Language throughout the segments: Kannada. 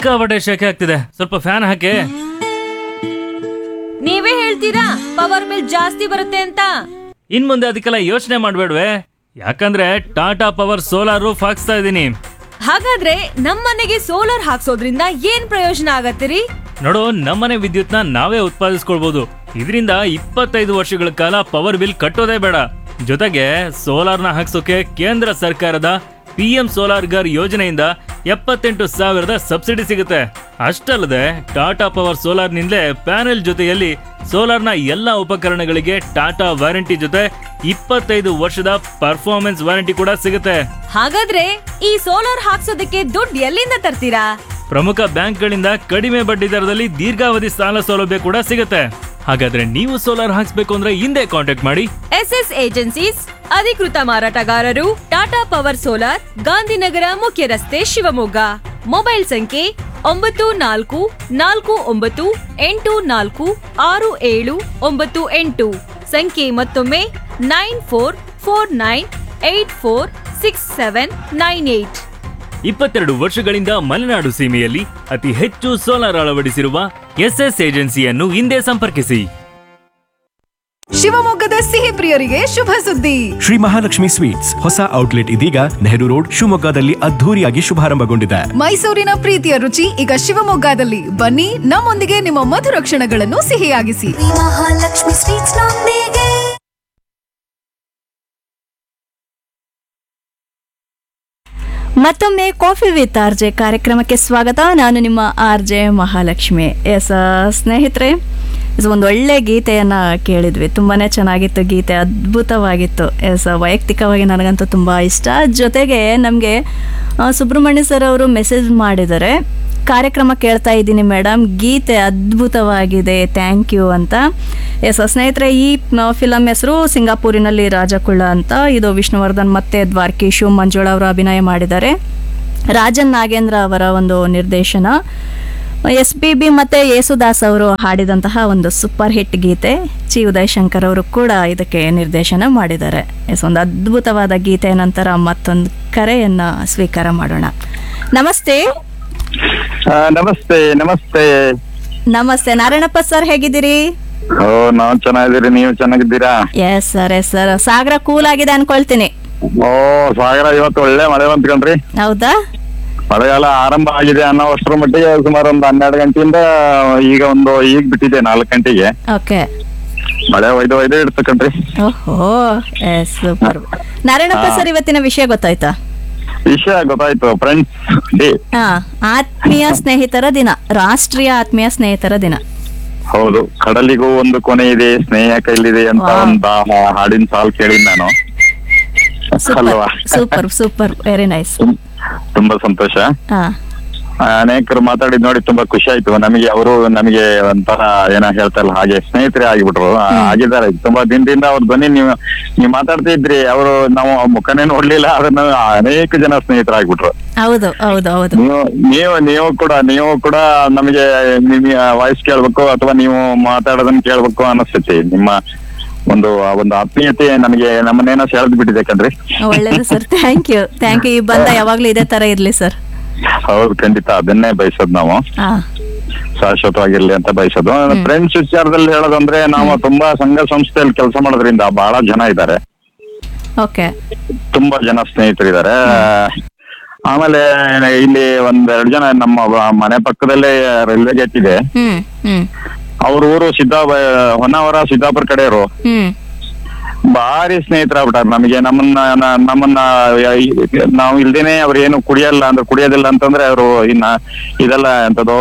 ಸಿಕ್ಕಾಪಟ್ಟೆ ಶೆಕೆ ಆಗ್ತಿದೆ ಸ್ವಲ್ಪ ಫ್ಯಾನ್ ಹಾಕಿ ನೀವೇ ಹೇಳ್ತೀರಾ ಪವರ್ ಬಿಲ್ ಜಾಸ್ತಿ ಬರುತ್ತೆ ಅಂತ ಇನ್ ಮುಂದೆ ಅದಕ್ಕೆಲ್ಲ ಯೋಚನೆ ಮಾಡ್ಬೇಡ್ವೆ ಯಾಕಂದ್ರೆ ಟಾಟಾ ಪವರ್ ಸೋಲಾರ್ ರೂಫ್ ಹಾಕ್ಸ್ತಾ ಇದ್ದೀನಿ ಹಾಗಾದ್ರೆ ನಮ್ಮನೆಗೆ ಸೋಲಾರ್ ಹಾಕ್ಸೋದ್ರಿಂದ ಏನ್ ಪ್ರಯೋಜನ ಆಗತ್ತಿರಿ ನೋಡು ನಮ್ಮನೆ ವಿದ್ಯುತ್ನ ನಾವೇ ಉತ್ಪಾದಿಸ್ಕೊಳ್ಬಹುದು ಇದರಿಂದ ಇಪ್ಪತ್ತೈದು ವರ್ಷಗಳ ಕಾಲ ಪವರ್ ಬಿಲ್ ಕಟ್ಟೋದೇ ಬೇಡ ಜೊತೆಗೆ ಸೋಲಾರ್ನ ಹಾಕ್ಸೋಕೆ ಕೇಂದ್ರ ಸರ್ಕಾರದ ಪಿ ಎಂ ಸೋಲಾರ್ ಗರ್ ಯೋಜನೆಯಿಂದ ಎಪ್ಪತ್ತೆಂಟು ಸಾವಿರದ ಸಬ್ಸಿಡಿ ಸಿಗುತ್ತೆ ಅಷ್ಟಲ್ಲದೆ ಟಾಟಾ ಪವರ್ ಸೋಲಾರ್ನಿಂದಲೇ ಪ್ಯಾನೆಲ್ ಜೊತೆಯಲ್ಲಿ ಸೋಲಾರ್ನ ಎಲ್ಲ ಉಪಕರಣಗಳಿಗೆ ಟಾಟಾ ವಾರಂಟಿ ಜೊತೆ ಇಪ್ಪತ್ತೈದು ವರ್ಷದ ಪರ್ಫಾರ್ಮೆನ್ಸ್ ವಾರಂಟಿ ಕೂಡ ಸಿಗುತ್ತೆ ಹಾಗಾದ್ರೆ ಈ ಸೋಲಾರ್ ಹಾಕ್ಸೋದಕ್ಕೆ ದುಡ್ಡು ಎಲ್ಲಿಂದ ತರ್ತೀರಾ ಪ್ರಮುಖ ಬ್ಯಾಂಕ್ಗಳಿಂದ ಕಡಿಮೆ ಬಡ್ಡಿ ದರದಲ್ಲಿ ದೀರ್ಘಾವಧಿ ಸಾಲ ಸೌಲಭ್ಯ ಕೂಡ ಸಿಗುತ್ತೆ ಹಾಗಾದ್ರೆ ನೀವು ಸೋಲಾರ್ ಹಾಕ್ಸ್ಬೇಕು ಅಂದ್ರೆ ಹಿಂದೆ ಕಾಂಟ್ಯಾಕ್ಟ್ ಮಾಡಿ ಎಸ್ ಎಸ್ ಏಜೆನ್ಸೀಸ್ ಅಧಿಕೃತ ಮಾರಾಟಗಾರರು ಟಾಟಾ ಪವರ್ ಸೋಲಾರ್ ಗಾಂಧಿನಗರ ಮುಖ್ಯ ರಸ್ತೆ ಶಿವಮೊಗ್ಗ ಮೊಬೈಲ್ ಸಂಖ್ಯೆ ಒಂಬತ್ತು ನಾಲ್ಕು ನಾಲ್ಕು ಒಂಬತ್ತು ಎಂಟು ನಾಲ್ಕು ಆರು ಏಳು ಒಂಬತ್ತು ಎಂಟು ಸಂಖ್ಯೆ ಮತ್ತೊಮ್ಮೆ nine four four nine eight four six seven nine eight ಇಪ್ಪತ್ತೆರಡು ವರ್ಷಗಳಿಂದ ಮಲೆನಾಡು ಸೀಮೆಯಲ್ಲಿ ಅತಿ ಹೆಚ್ಚು ಸೋಲಾರ್ ಅಳವಡಿಸಿರುವ ಎಸ್ಎಸ್ ಏಜೆನ್ಸಿಯನ್ನು ಹಿಂದೆ ಸಂಪರ್ಕಿಸಿ ಶಿವಮೊಗ್ಗದ ಸಿಹಿ ಪ್ರಿಯರಿಗೆ ಶುಭ ಸುದ್ದಿ ಶ್ರೀ ಮಹಾಲಕ್ಷ್ಮಿ ಸ್ವೀಟ್ಸ್ ಹೊಸ ಔಟ್ಲೆಟ್ ಇದೀಗ ನೆಹರು ರೋಡ್ ಶಿವಮೊಗ್ಗದಲ್ಲಿ ಅದ್ಧೂರಿಯಾಗಿ ಶುಭಾರಂಭಗೊಂಡಿದೆ ಮೈಸೂರಿನ ಪ್ರೀತಿಯ ರುಚಿ ಈಗ ಶಿವಮೊಗ್ಗದಲ್ಲಿ ಬನ್ನಿ ನಮ್ಮೊಂದಿಗೆ ನಿಮ್ಮ ಮಧುರ ಕ್ಷಣಗಳನ್ನು ಸಿಹಿಯಾಗಿಸಿ ಮಹಾಲಕ್ಷ್ಮಿ ಸ್ವೀಟ್ಸ್ ನೊಂದಿಗೆ ಮತ್ತೊಮ್ಮೆ ಕಾಫಿ ವಿತ್ ಆರ್ ಜೆ ಕಾರ್ಯಕ್ರಮಕ್ಕೆ ಸ್ವಾಗತ ನಾನು ನಿಮ್ಮ ಆರ್ ಜೆ ಮಹಾಲಕ್ಷ್ಮಿ ಎಸ್ ಸ್ನೇಹಿತರೆ ಎಸ್ ಒಂದು ಒಳ್ಳೆ ಗೀತೆಯನ್ನು ಕೇಳಿದ್ವಿ ತುಂಬಾ ಚೆನ್ನಾಗಿತ್ತು ಗೀತೆ ಅದ್ಭುತವಾಗಿತ್ತು ಎಸ್ ವೈಯಕ್ತಿಕವಾಗಿ ನನಗಂತೂ ತುಂಬ ಇಷ್ಟ ಜೊತೆಗೆ ನಮಗೆ ಸುಬ್ರಹ್ಮಣ್ಯ ಸರ್ ಅವರು ಮೆಸೇಜ್ ಮಾಡಿದ್ದಾರೆ ಕಾರ್ಯಕ್ರಮ ಕೇಳ್ತಾ ಇದ್ದೀನಿ ಮೇಡಮ್ ಗೀತೆ ಅದ್ಭುತವಾಗಿದೆ ಥ್ಯಾಂಕ್ ಯು ಅಂತ ಎಸ್ ಸ್ನೇಹಿತರೆ ಈ ಫಿಲಮ್ ಹೆಸರು ಸಿಂಗಾಪುರಿನಲ್ಲಿ ರಾಜಕುಳ ಅಂತ ಇದು ವಿಷ್ಣುವರ್ಧನ್ ಮತ್ತೆ ದ್ವಾರ್ಕೀಶು ಮಂಜುಳಾ ಅವರು ಅಭಿನಯ ಮಾಡಿದ್ದಾರೆ ರಾಜನ್ ನಾಗೇಂದ್ರ ಅವರ ಒಂದು ನಿರ್ದೇಶನ ಎಸ್ ಪಿ ಬಿ ಮತ್ತು ಯೇಸುದಾಸ್ ಅವರು ಹಾಡಿದಂತಹ ಒಂದು ಸೂಪರ್ ಹಿಟ್ ಗೀತೆ ಚಿ ಉದಯ್ ಶಂಕರ್ ಅವರು ಕೂಡ ಇದಕ್ಕೆ ನಿರ್ದೇಶನ ಮಾಡಿದ್ದಾರೆ ಎಸ್ ಒಂದು ಅದ್ಭುತವಾದ ಗೀತೆ ನಂತರ ಮತ್ತೊಂದು ಕರೆಯನ್ನು ಸ್ವೀಕಾರ ಮಾಡೋಣ ನಮಸ್ತೆ ಆ, ನಮಸ್ತೆ ನಮಸ್ತೆ ನಮಸ್ತೆ ನಾರಾಯಣಪ್ಪ ಸರ್ ಹೇಗಿದ್ದೀರಿ ಓ ನಾವ್ ಚೆನ್ನಾಗಿದ್ದೀರಿ ನೀವು ಚೆನ್ನಾಗಿದ್ದೀರಾ yes sir yes sir Sagara cool ಆಗಿದೆ ಅನ್ಕೊಳ್ತೀನಿ ಓ ಸಾಗರ ಇವತ್ತು ಒಳ್ಳೆ ಮಳೆ ಬಂತ್ ಕಣ್ರಿ ಹೌದಾ ಮಳೆಗಾಲ ಆರಂಭ ಆಗಿದೆ ಅನ್ನೋ ಅಷ್ಟರ ಮಟ್ಟಿಗೆ ಸುಮಾರು ಒಂದು ಹನ್ನೆರಡು ಗಂಟೆಯಿಂದ ಈಗ ಒಂದು ಈಗ ಬಿಟ್ಟಿದೆ ನಾಲ್ಕು ಗಂಟೆಗೆ ಓಕೆ ಮಳೆ ಒಯ್ದು ಒಯ್ದು ಇಡ್ತು ಕಣ್ರಿ ಓಹೋ ಎಸ್ ಸೂಪರ್ ನಾರಾಯಣಪ್ಪ ಸರ್ ಇವತ್ತಿನ ವಿಷಯ ಗೊತ್ತಾಯ್ತಾ ವಿಷಯ ಗೊತ್ತಾಯ್ತು ಫ್ರೆಂಡ್ಸ್ ಡೇ ಹಾ ಆತ್ಮೀಯ ಸ್ನೇಹಿತರ ದಿನ ರಾಷ್ಟ್ರೀಯ ಆತ್ಮೀಯ ಸ್ನೇಹಿತರ ದಿನ ಹೌದು ಕಡಲಿಗೂ ಒಂದು ಕೊನೆ ಇದೆ ಸ್ನೇಹ ಕೈಲಿದೆ ಅಂತ Wow. ಒಂದು ಹಾ- ಹಾಡಿನ ಸಾಲ್ ಕೇಳಿದ್ ನಾನು ಸೂಪರ್ ಅಲ್ವಾ ಸೂಪರ್ ಸೂಪರ್ ವೆರಿ ನೈಸ್ ತುಂ- ತುಂಬಾ ಸಂತೋಷ ಹಾ ಆ, ಅನೇಕರು ಮಾತಾಡಿದ್ ನೋಡಿ ತುಂಬಾ ಖುಷಿ ಆಯ್ತು ನಮಗೆ ಅವರು ನಮಗೆ ಒಂಥರ ಏನೋ ಹೇಳ್ತಾರಲ್ಲ ಹಾಗೆ ಸ್ನೇಹಿತರೆ ಆಗಿಬಿಟ್ರು ಆ, ಆಗಿದ್ದಾರೆ ತುಂಬಾ ದಿನದಿಂದ ಅವ್ರ ಧ್ವನಿ ನೀವು ನೀವು ಮಾತಾಡ್ತಿದ್ರಿ ಅವರು ನಾವು ಆ ಮುಖನೇ ನೋಡ್ಲಿಲ್ಲ ಅದನ್ನ ಅನೇಕ ಜನ ಸ್ನೇಹಿತರಾಗ್ಬಿಟ್ರು ಹೌದು ಹೌದು ಹೌದು ನೀವು ನೀವು ನೀವು ಕೂಡ ನೀವು ಕೂಡ ನಮಗೆ ನಿಮ್ಮ ವಾಯ್ಸ್ ಕೇಳ್ಬೇಕು ಅಥವಾ ನೀವು ಮಾತಾಡೋದನ್ನ ಕೇಳ್ಬೇಕು ಅನಿಸ್ತೈತಿ ನಿಮ್ಮ ಒಂದು ಆ ಒಂದು ಆತ್ಮೀಯತೆ ನನಗೆ ನಮ್ಮನ್ನೇನೋ ಸೆಳೆದು ಬಿಟ್ಟಿದೆ ಕಣ್ರಿ ಒಳ್ಳೇದು sir thank you thank you ಈ ಬಂದ ಯಾವಾಗ್ಲೂ ಇದೇ ತರ ಇರ್ಲಿ ಸರ್ ಹೌದು ಖಂಡಿತ ಅದನ್ನೇ ಬಯಸೋದು ನಾವು ಹಾ ಶಾಶ್ವತವಾಗಿರ್ಲಿ ಅಂತ ಬಯಸೋದು ಫ್ರೆಂಡ್ಸ್ ವಿಚಾರದಲ್ಲಿ ಹೇಳೋದಂದ್ರೆ ನಾವು ತುಂಬಾ ಸಂಘ ಸಂಸ್ಥೆಯಲ್ಲಿ ಕೆಲಸ ಮಾಡೋದ್ರಿಂದ ಬಹಳ ಜನ ಇದ್ದಾರೆ ಓಕೆ ತುಂಬಾ ಜನ ಸ್ನೇಹಿತರಿದ್ದಾರೆ ಆಮೇಲೆ ಇಲ್ಲಿ ಒಂದೆರಡು ಜನ ನಮ್ಮ ಬ- ಮನೆ ಪಕ್ಕದಲ್ಲೇ ರೈಲ್ವೆ ಗೇಟ್ ಇದೆ ಹ್ಮ್ ಹ್ಮ್ ಅವ್ರ ಊರು ಸಿದ್ದಾ ಹೊನ್ನಾವರ ಸಿದ್ದಾಪುರ ಕಡೆಯವರು ಹ್ಮ್ ಭಾರಿ ಸ್ನೇಹಿತರಾಗ್ಬಿಟ್ಟಾರ ನಮಗೆ ನಮ್ಮನ್ನ ನ- ನಮ್ಮನ್ನ ಯ- ಈ- ನಾವು ಇಲ್ದೇನೆ ಅವ್ರು ಏನು ಕುಡಿಯಲ್ಲ ಅಂದ್ರೆ ಕುಡಿಯೋದಿಲ್ಲ ಅಂತಂದ್ರೆ ಅವರು ಇನ್ನ ಇದೆಲ್ಲ ಎಂತದೋ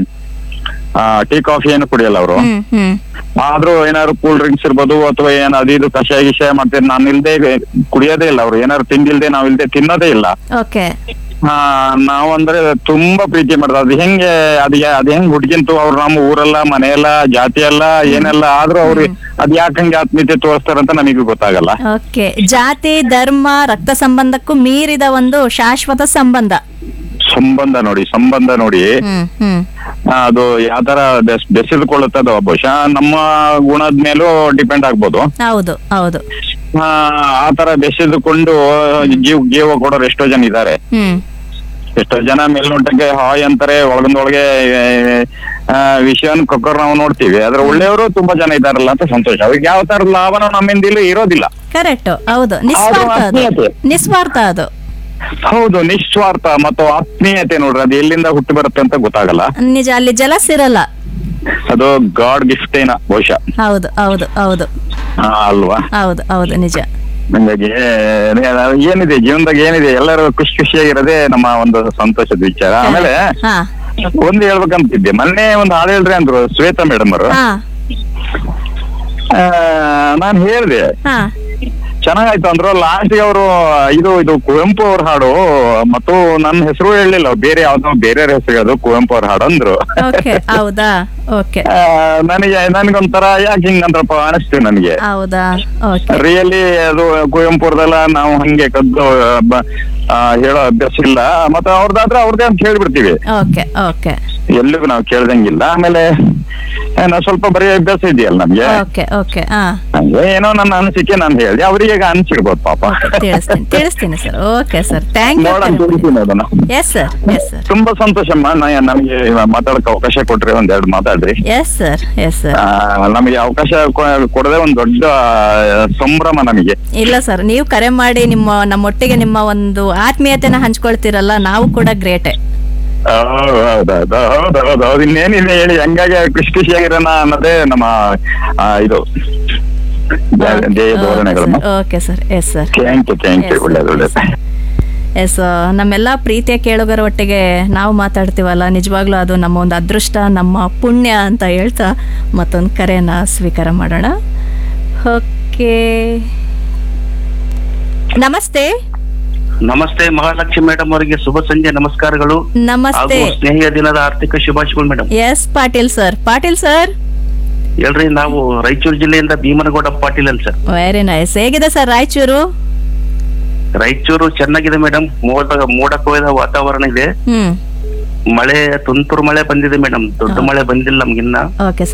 ಟೀ ಕಾಫಿ ಏನು ಕುಡಿಯಲ್ಲ ಅವರು ಹ್ಮ್ ಹ್ಮ್ ಆದ್ರೂ ಏನಾದ್ರು ಕೂಲ್ ಡ್ರಿಂಕ್ಸ್ ಇರ್ಬೋದು ಅಥವಾ ಏನ್ ಅದು ಇದು ಕಷಾಯ ಗಿಷಾಯ ಮಾಡ್ತೀನಿ ನಾನು ಇಲ್ದೆ ಕುಡಿಯೋದೇ ಇಲ್ಲ ಅವ್ರು ಏನಾದ್ರು ತಿಂದಿಲ್ದೆ ನಾವ್ ಇಲ್ದೆ ತಿನ್ನೋದೇ ಇಲ್ಲ ಓಕೆ ಆ ನಾವಂದ್ರೆ ತುಂಬಾ ಪ್ರೀತಿ ಮಾಡ್ತಾರೆ ಅದು ಹೆಂಗೆ ಅದ್ ಯಾ- ಅದ್ ಹೆಂಗ್ ಹುಡ್ಗಿಂತು ಅವ್ರು ನಮ್ಮ ಊರೆಲ್ಲ ಮನೆಯೆಲ್ಲ ಜಾತಿ ಎಲ್ಲ ಏನೆಲ್ಲ ಆದ್ರೂ ಅವ್ರು ಅದ್ ಯಾಕಂಗೆ ಆತ್ಮೀಯತೆ ತೋರಿಸ್ತಾರಂತ ನಮಗೆ ಗೊತ್ತಾಗಲ್ಲ ಓಕೆ ಜಾತಿ ಧರ್ಮ ರಕ್ತ ಸಂಬಂಧಕ್ಕೂ ಮೀರಿದ ಒಂದು ಶಾಶ್ವತ ಸಂಬಂಧ ಸಂಬಂಧ ನೋಡಿ ಸಂಬಂಧ ನೋಡಿ ಹ್ಮ್ ಹ್ಮ್ ಆ, ಅದು ಯಾವ ತರ ಬೆಸ್ ಬೆಸೆದುಕೊಳ್ಳುತ್ತದೋ ಬಹುಶಃ ನಮ್ಮ ಗುಣದ ಮೇಲೂ ಡಿಪೆಂಡ್ ಆಗ್ಬೋದು ಹೌದು ಹೌದು ಆ ಆ ತರ ಬೆಸೆದುಕೊಂಡು ಜೀವ ಜೀವ ಕೊಡೋರು ಎಷ್ಟೋ ಜನ ಇದ್ದಾರೆ ಹ್ಮ್ ಎಷ್ಟೋ ಜನ ಮೇಲ್ನೋಟಕ್ಕೆ ಹಾಯ್ ಅಂತಾರೆ ಒಳಗಿಂದೊಳಗೆ ಆ, ವಿಷಯನ ಕೊಕ್ಕರ್ ನಾವು ನೋಡ್ತೀವಿ ಆದ್ರೆ ಒಳ್ಳೆಯವರು ತುಂಬಾ ಜನ ಇದಾರಲ್ಲ ಅಂತ ಸಂತೋಷ ಅವ್ರಿಗೆ ಯಾವ ತರದ ಲಾಭನೂ ನಮ್ಮಿಂದ ಇಲ್ಲಿ ಇರೋದಿಲ್ಲ ಕರೆಕ್ಟ್ ಹೌದು ನಿಸ್ವಾರ್ಥ ಅದು ಆತ್ಮೀಯತೆ. ನಿಸ್ವಾರ್ಥ ಅದು ಹೌದು ನಿಸ್ವಾರ್ಥ ಮತ್ತು ಆತ್ಮೀಯತೆ ನೋಡ್ರಿ ಅದು ಎಲ್ಲಿಂದ ಹುಟ್ಟಿ ಬರುತ್ತೆ ಅಂತ ಗೊತ್ತಾಗಲ್ಲ ನಿಜ ಅಲ್ಲಿ ಜಲಸ್ ಇರಲ್ಲ ಅದು ಗಾಡ್ ಗಿಫ್ಟ್ ಏನ ಬಹುಶಃ ಹೌದು ಹೌದು ಹೌದು ಆ, ಅಲ್ವಾ ಹೌದು ಹೌದು ನಿಜ ಹಂಗಾಗಿ ಏನಿದೆ ಜೀವನದಾಗ ಏನಿದೆ ಎಲ್ಲರೂ ಖುಷಿ ಖುಷಿಯಾಗಿರೋದೇ ನಮ್ಮ ಒಂದು ಸಂತೋಷದ ವಿಚಾರ ಆಮೇಲೆ ಹಾ ಒಂದು ಹೇಳ್ಬೇಕಂತಿದ್ದೆ ಮೊನ್ನೆ ಒಂದು ಹಾಡು ಹೇಳ್ರಿ ಅಂದ್ರು ಶ್ವೇತಾ ಮೇಡಮ್ ಅವರು ಹಾ ನಾನು ಹೇಳ್ದೆ ಹಾ ಚೆನ್ನಾಗಾಯ್ತು ಅಂದ್ರು ಲಾಸ್ಟ್ ಅವರು ಇದು ಇದು ಕುವೆಂಪು ಅವ್ರ ಹಾಡು ಮತ್ತು ನನ್ನ ಹೆಸರು ಹೇಳಲಿಲ್ಲ ಬೇರೆ ಯಾವ್ದೋ ಬೇರೆ ಹೆಸರು ಅದು ಕುವೆಂಪು ಅವ್ರ ಹಾಡು ಅಂದ್ರು ಓಕೆ ಹೌದಾ ಓಕೆ ಆ, ನನಗೆ ನನಗೊಂಥರ ಯಾಕೆ ಹಿಂಗಂದ್ರಪ್ಪ ಅನಿಸ್ತು ನನಗೆ ಹೌದಾ ಓಕೆ ರಿಯಲಿ ಅದು ಕುವೆಂಪು ಅವ್ರದೆಲ್ಲ ನಾವು ಹಂಗೆ ಕದ್ದು ಬ- ಆ, ಹೇಳೋ ಅಭ್ಯಾಸ ಇಲ್ಲ ಮತ್ತೆ ಅವ್ರದ್ದಾದ್ರೆ ಅವ್ರದ್ದೇ ಅಂತ ಹೇಳ್ಬಿಡ್ತೀವಿ ಓಕೆ ಓಕೆ ಎಲ್ಲಿಗೂ ನಾವು ಕೇಳ್ದಂಗಿಲ್ಲ ಆಮೇಲೆ ಏನೋ ಸ್ವಲ್ಪ ಬರೀ ಅಭ್ಯಾಸ ಇದೆಯಲ್ಲ ನಮ್ಗೆ ಓಕೆ ಓಕೆ ಹಾ ಹಂಗೆ ಏನೋ ನನ್ನ ಅನಿಸಿಕೆ ನಾನು ಹೇಳಿದೆ ಅವರಿಗೆ ಅನ್ಸಿರ್ಬೋದು ಪಾಪ ತಿಳಿಸ್ತೀನಿ ತಿಳಿಸ್ತೀನಿ ಸರ್ ಓಕೆ ಸರ್ ಥ್ಯಾಂಕ್ ನೋಡೋಣ ಯು ತಿಳಿಸಿ ನೋಡೋಣ ಎಸ್ ಸರ್ ಎಸ್ ಸರ್ ತುಂಬಾ ಸಂತೋಷಮ್ಮ ನ- ನಮಗೆ ಮಾತಾಡಕ್ ಅವಕಾಶ ಕೊಟ್ರಿ ಒಂದೆರಡು ಮಾತಾಡ್ರಿ ಎಸ್ ಸರ್ ಎಸ್ ಸರ್ ಆ, ನಮಗೆ ಅವಕಾಶ ಕೊ- ಕೊಡದೆ ಒಂದ್ ದೊಡ್ಡ ಆ, ಸಂಭ್ರಮ ನಮಗೆ ಇಲ್ಲ ಸರ್ ನೀವು ಕರೆ ಮಾಡಿ ನಿಮ್ಮ ನಮ್ಮೊಟ್ಟಿಗೆ ನಿಮ್ಮ ಒಂದು ಆತ್ಮೀಯತೆನ ಹಂಚ್ಕೊಳ್ತೀರಲ್ಲ ನಾವು ಕೂಡ ಗ್ರೇಟೆ ಹೌದೌದು ಹೌದೌದು ಹೌದು ಇನ್ನೇನಿದೆ ಹೇಳಿ ಹಂಗಾಗಿ ಖುಷಿ ಖುಷಿಯಾಗಿರೋಣ ಅನ್ನೋದೇ ನಮ್ಮ ಆ, ಇದು ಧ್ಯೇಯ ಧೋರಣೆಗಳು okay sir yes sir thank you thank you Yes, ಒಳ್ಳೇದು ಒಳ್ಳೇದು ಎಸ್ ನಮ್ಮೆಲ್ಲ ಪ್ರೀತಿಯ ಕೇಳುಗರ ಒಟ್ಟಿಗೆ ನಾವು ಮಾತಾಡ್ತೀವಲ್ಲ ನಿಜವಾಗ್ಲೂ ಅದು ನಮ್ಮ ಒಂದು ಅದೃಷ್ಟ ನಮ್ಮ ಪುಣ್ಯ ಅಂತ ಹೇಳ್ತಾ ಮತ್ತೊಂದು ಕರೆನ ಸ್ವೀಕಾರ ಮಾಡೋಣ ಓಕೆ ನಮಸ್ತೆ ನಮಸ್ತೆ ಮಹಾಲಕ್ಷ್ಮಿ ಮೇಡಮ್ ಅವರಿಗೆ ಶುಭ ಸಂಜೆ ನಮಸ್ಕಾರಗಳು ನಮಸ್ತೆ ಹಾಗೂ ಸ್ನೇಹಿಯ ದಿನದ ಆರ್ಥಿಕ ಶುಭಾಶಯಗಳು madam S Patil sir Patil sir ಹೇಳ್ರಿ ನಾವು ರಾಯಚೂರು ಜಿಲ್ಲೆಯಿಂದ ಭೀಮನಗೌಡ ಪಾಟೀಲ್ ಅಂತ ಸರ್ ವೆರಿ ನೈಸ್ ಹೇಗಿದೆ ಸರ್ ರಾಯಚೂರು ರಾಯಚೂರು ಚೆನ್ನಾಗಿದೆ ಮೇಡಮ್ ಮೋಡ ಮೋಡ ಕೊಯ್ದ ವಾತಾವರಣ ಇದೆ ಹ್ಮ್ ಮಳೆ ತುಂತುರು ಮಳೆ ಬಂದಿದೆ ಮೇಡಮ್ ದೊಡ್ಡ ಮಳೆ ಬಂದಿಲ್ಲ ನಮ್ಗಿನ್ನ ಓಕೆ